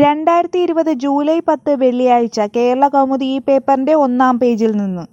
രണ്ടായിരത്തി ഇരുപത് ജൂലൈ പത്ത് വെള്ളിയാഴ്ച കേരള കൗമുദി ഈ പേപ്പറിന്റെ ഒന്നാം പേജിൽ നിന്ന്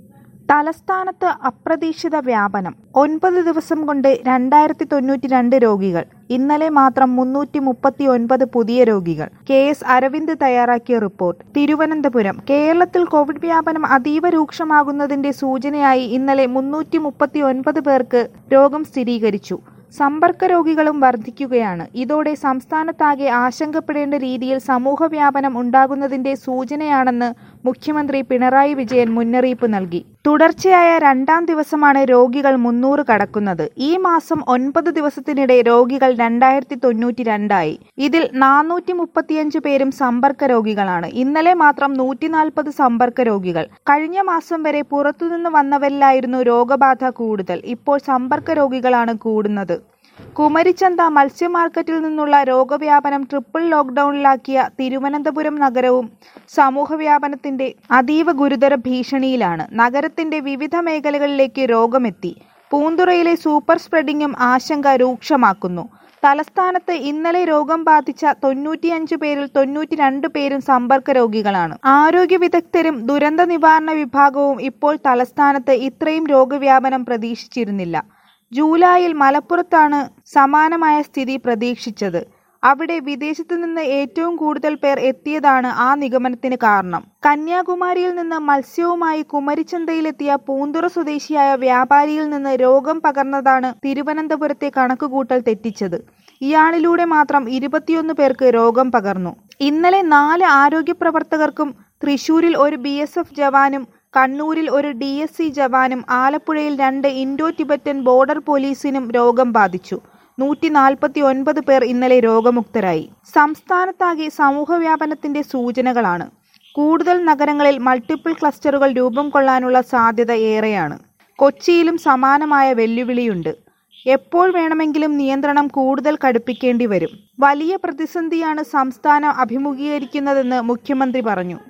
തലസ്ഥാനത്ത് അപ്രതീക്ഷിത വ്യാപനം ഒൻപത് ദിവസം കൊണ്ട് രണ്ടായിരത്തി തൊണ്ണൂറ്റി രണ്ട് രോഗികൾ ഇന്നലെ മാത്രം മുന്നൂറ്റി മുപ്പത്തി ഒൻപത് പുതിയ രോഗികൾ കെ എസ് അരവിന്ദ് തയ്യാറാക്കിയ റിപ്പോർട്ട് തിരുവനന്തപുരം കേരളത്തിൽ കോവിഡ് വ്യാപനം അതീവ രൂക്ഷമാകുന്നതിന്റെ സൂചനയായി ഇന്നലെ മുന്നൂറ്റി മുപ്പത്തി ഒൻപത് പേർക്ക് രോഗം സ്ഥിരീകരിച്ചു സമ്പർക്ക രോഗികളും വർദ്ധിക്കുകയാണ് ഇതോടെ സംസ്ഥാനത്താകെ ആശങ്കപ്പെടേണ്ട രീതിയിൽ സമൂഹവ്യാപനം ഉണ്ടാകുന്നതിന്റെ സൂചനയാണെന്ന് മുഖ്യമന്ത്രി പിണറായി വിജയൻ മുന്നറിയിപ്പ് നൽകി തുടർച്ചയായ രണ്ടാം ദിവസമാണ് രോഗികൾ മുന്നൂറ് കടക്കുന്നത് ഈ മാസം ഒൻപത് ദിവസത്തിനിടെ രോഗികൾ രണ്ടായിരത്തി തൊണ്ണൂറ്റി രണ്ടായി ഇതിൽ നാനൂറ്റി മുപ്പത്തിയഞ്ച് പേരും സമ്പർക്ക രോഗികളാണ് ഇന്നലെ മാത്രം നൂറ്റി നാൽപ്പത് സമ്പർക്ക രോഗികൾ കഴിഞ്ഞ മാസം വരെ പുറത്തുനിന്ന് വന്നവരിലായിരുന്നു രോഗബാധ കൂടുതൽ ഇപ്പോൾ സമ്പർക്ക രോഗികളാണ് കൂടുന്നത് കുമരിച്ചന്ത മത്സ്യ മാർക്കറ്റിൽ നിന്നുള്ള രോഗവ്യാപനം ട്രിപ്പിൾ ലോക്ക്ഡൌണിലാക്കിയ തിരുവനന്തപുരം നഗരവും സമൂഹവ്യാപനത്തിന്റെ അതീവ ഗുരുതര ഭീഷണിയിലാണ് നഗരത്തിന്റെ വിവിധ മേഖലകളിലേക്ക് രോഗമെത്തി പൂന്തുറയിലെ സൂപ്പർ സ്പ്രെഡിങ്ങും ആശങ്ക രൂക്ഷമാക്കുന്നു തലസ്ഥാനത്ത് ഇന്നലെ രോഗം ബാധിച്ച തൊണ്ണൂറ്റിയഞ്ച് പേരിൽ തൊണ്ണൂറ്റിരണ്ട് പേരും സമ്പർക്ക രോഗികളാണ് ആരോഗ്യ വിദഗ്ധരും ദുരന്ത നിവാരണ വിഭാഗവും ഇപ്പോൾ തലസ്ഥാനത്ത് ഇത്രയും രോഗവ്യാപനം പ്രതീക്ഷിച്ചിരുന്നില്ല ജൂലൈയിൽ മലപ്പുറത്താണ് സമാനമായ സ്ഥിതി പ്രതീക്ഷിച്ചത് അവിടെ വിദേശത്തു നിന്ന് ഏറ്റവും കൂടുതൽ പേർ എത്തിയതാണ് ആ നിഗമനത്തിന് കാരണം കന്യാകുമാരിയിൽ നിന്ന് മത്സ്യവുമായി കുമരിച്ചന്തയിലെത്തിയ പൂന്തുറ സ്വദേശിയായ വ്യാപാരിയിൽ നിന്ന് രോഗം പകർന്നതാണ് തിരുവനന്തപുരത്തെ കണക്കുകൂട്ടൽ തെറ്റിച്ചത് ഇയാളിലൂടെ മാത്രം ഇരുപത്തിയൊന്ന് പേർക്ക് രോഗം പകർന്നു ഇന്നലെ നാല് ആരോഗ്യ പ്രവർത്തകർക്കും തൃശൂരിൽ ഒരു ബി ജവാനും കണ്ണൂരിൽ ഒരു ഡി എസ് സി ജവാനും ആലപ്പുഴയിൽ രണ്ട് ഇൻഡോ ടിബറ്റൻ ബോർഡർ പോലീസിനും രോഗം ബാധിച്ചു നൂറ്റി നാൽപ്പത്തി ഒൻപത് പേർ ഇന്നലെ രോഗമുക്തരായി സംസ്ഥാനത്താകെ സമൂഹവ്യാപനത്തിന്റെ സൂചനകളാണ് കൂടുതൽ നഗരങ്ങളിൽ മൾട്ടിപ്പിൾ ക്ലസ്റ്ററുകൾ രൂപം കൊള്ളാനുള്ള സാധ്യത ഏറെയാണ് കൊച്ചിയിലും സമാനമായ വെല്ലുവിളിയുണ്ട് എപ്പോൾ വേണമെങ്കിലും നിയന്ത്രണം കൂടുതൽ കടുപ്പിക്കേണ്ടി വരും വലിയ പ്രതിസന്ധിയാണ് സംസ്ഥാനം അഭിമുഖീകരിക്കുന്നതെന്ന് മുഖ്യമന്ത്രി പറഞ്ഞു